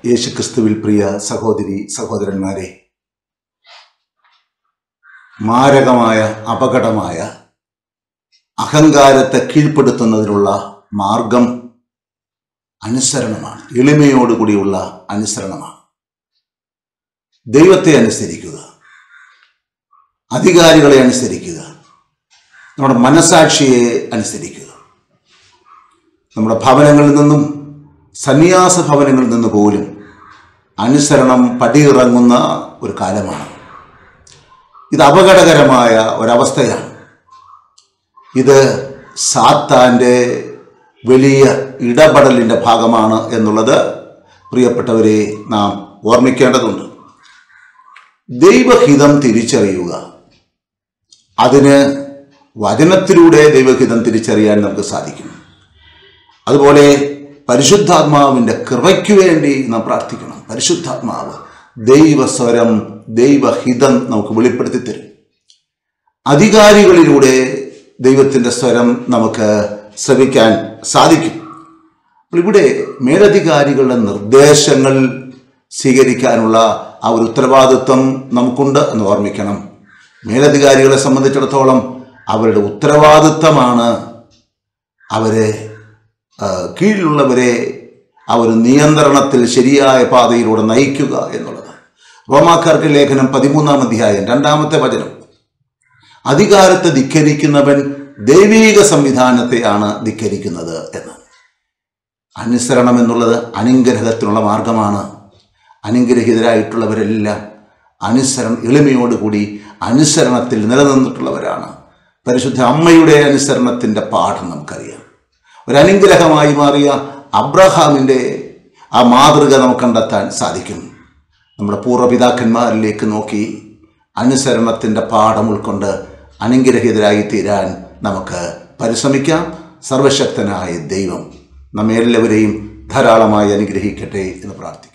യേശുക്രിസ്തുവിൽ പ്രിയ സഹോദരി സഹോദരന്മാരെ മാരകമായ അപകടമായ അഹങ്കാരത്തെ കീഴ്പ്പെടുത്തുന്നതിനുള്ള മാർഗം അനുസരണമാണ് എളിമയോടുകൂടിയുള്ള അനുസരണമാണ് ദൈവത്തെ അനുസരിക്കുക അധികാരികളെ അനുസരിക്കുക നമ്മുടെ മനസാക്ഷിയെ അനുസരിക്കുക നമ്മുടെ ഭവനങ്ങളിൽ നിന്നും സന്യാസ ഭവനങ്ങളിൽ നിന്ന് പോലും അനുസരണം പടിയിറങ്ങുന്ന ഒരു കാലമാണ് ഇത് അപകടകരമായ ഒരവസ്ഥയാണ് ഇത് സാത്താൻ്റെ വലിയ ഇടപെടലിൻ്റെ ഭാഗമാണ് എന്നുള്ളത് പ്രിയപ്പെട്ടവരെ നാം ഓർമ്മിക്കേണ്ടതുണ്ട് ദൈവഹിതം തിരിച്ചറിയുക അതിന് വചനത്തിലൂടെ ദൈവഹിതം തിരിച്ചറിയാൻ നമുക്ക് സാധിക്കും അതുപോലെ പരിശുദ്ധാത്മാവിൻ്റെ കൃപയ്ക്ക് വേണ്ടി നാം പ്രാർത്ഥിക്കണം പരിശുദ്ധാത്മാവ് ദൈവസ്വരം ദൈവഹിതം നമുക്ക് വെളിപ്പെടുത്തി തരും അധികാരികളിലൂടെ ദൈവത്തിൻ്റെ സ്വരം നമുക്ക് ശ്രവിക്കാൻ സാധിക്കും അപ്പോൾ ഇവിടെ മേലധികാരികളുടെ നിർദ്ദേശങ്ങൾ സ്വീകരിക്കാനുള്ള ആ ഒരു ഉത്തരവാദിത്വം നമുക്കുണ്ട് എന്ന് ഓർമ്മിക്കണം മേലധികാരികളെ സംബന്ധിച്ചിടത്തോളം അവരുടെ ഉത്തരവാദിത്തമാണ് അവരെ ആ, കീഴിലുള്ളവരെ ആ ഒരു നിയന്ത്രണത്തിൽ ശരിയായ പാതയിലൂടെ നയിക്കുക എന്നുള്ളത് റോമാക്കാർക്ക് ലേഖനം പതിമൂന്നാം അധ്യായം രണ്ടാമത്തെ വചനം അധികാരത്തെ ധിക്കരിക്കുന്നവൻ ദൈവീക സംവിധാനത്തെയാണ് ധിക്കരിക്കുന്നത് എന്ന് അനുസരണം എന്നുള്ളത് അനുഗ്രഹത്തിനുള്ള മാർഗമാണ് അനുഗ്രഹിതരായിട്ടുള്ളവരെല്ലാം അനുസരണം എളിമയോടുകൂടി അനുസരണത്തിൽ നിലനിന്നിട്ടുള്ളവരാണ് പരിശുദ്ധ അമ്മയുടെ അനുസരണത്തിൻ്റെ പാഠം നമുക്കറിയാം ഒരു അനുഗ്രഹമായി മാറിയ അബ്രഹാമിൻ്റെ ആ മാതൃക നമുക്ക് കണ്ടെത്താൻ സാധിക്കും നമ്മുടെ പൂർവ്വപിതാക്കന്മാരിലേക്ക് നോക്കി അനുസരണത്തിൻ്റെ പാഠം ഉൾക്കൊണ്ട് അനുഗ്രഹിതരായി തീരാൻ നമുക്ക് പരിശ്രമിക്കാം സർവശക്തനായ ദൈവം നമ്മെ എല്ലാവരെയും ധാരാളമായി അനുഗ്രഹിക്കട്ടെ എന്ന് പ്രാർത്ഥിക്കും